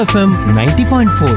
FM ninety point four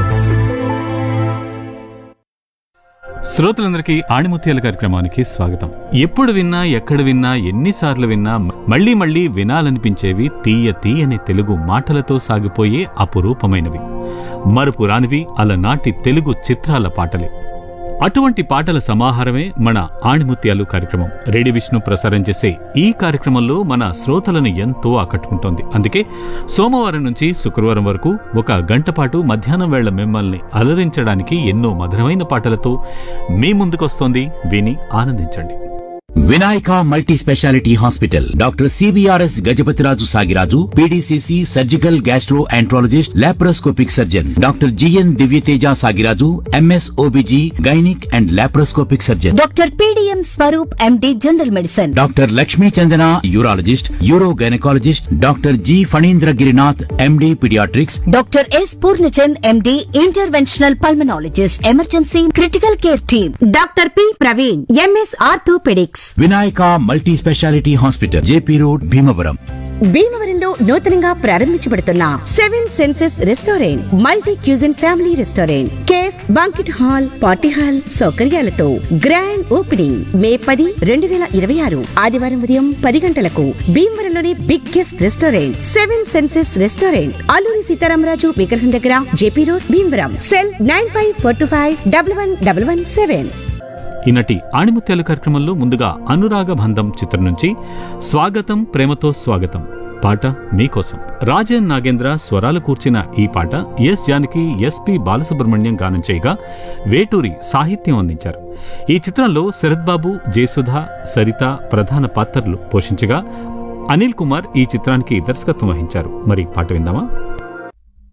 శ్రోతలందరికీ ఆణిముత్యాల కార్యక్రమానికి స్వాగతం ఎప్పుడు విన్నా ఎక్కడ విన్నా ఎన్నిసార్లు విన్నా మళ్ళీ మళ్ళీ వినాలనిపించేవి తీయ తీయని తెలుగు మాటలతో సాగిపోయే అపురూపమైనవి మరుపురానివి అలనాటి తెలుగు చిత్రాల పాటలే అటువంటి పాటల సమాహారమే మన ఆణిముత్యాలు కార్యక్రమం రేడి విష్ణు ప్రసారం చేసే ఈ కార్యక్రమంలో మన శ్రోతలను ఎంతో ఆకట్టుకుంటోంది అందుకే సోమవారం నుంచి శుక్రవారం వరకు ఒక గంట పాటు మధ్యాహ్నం వేళ మిమ్మల్ని అలరించడానికి ఎన్నో మధురమైన పాటలతో మీ ముందుకొస్తోంది విని ఆనందించండి Vinayaka multi speciality hospital doctor CBRS Gajapathiraju Sagiraju PDCC surgical gastroenterologist laparoscopic surgeon doctor GN Divyateja Sagiraju MS OBG gynaec and laparoscopic surgeon doctor PDM Swaroop MD general medicine doctor Lakshmi Chandana urologist uro gynaecologist doctor G Phanindra Girinath MD paediatrics doctor S Purnachand MD interventional pulmonologist emergency critical care team doctor P Praveen MS orthopaedics Vinayaka multi speciality hospital JP road Bhimavaram భీమవరంలో నూతనంగా ప్రారంభించబడుతున్న seven senses restaurant multi cuisine family restaurant cafe banquet hall party hall సౌకర్యాలతో grand opening May పది రెండు వేల ఇరవై ఆరు ఆదివారం ఉదయం పది గంటలకు భీమవరంలోని biggest restaurant seven senses restaurant Alluri Sitaramaraju విగ్రహం దగ్గర JP road Bhimavaram cell nine five four two five double one double one seven ఈనటి ఆణిముత్యాల కార్యక్రమంలో ముందుగా అనురాగ బంధం చిత్రం నుంచి స్వాగతం ప్రేమతో స్వాగతం పాట మీకోసం రాజన్ నాగేంద్ర స్వరాలు కూర్చిన ఈ పాట ఎస్ జానకి ఎస్పి బాలసుబ్రహ్మణ్యం గానం చేయగా వేటూరి సాహిత్యం అందించారు ఈ చిత్రంలో శరత్ బాబు జయసుధ సరిత ప్రధాన పాత్రలు పోషించగా అనిల్ కుమార్ ఈ చిత్రానికి దర్శకత్వం వహించారు మరి పాట విందామా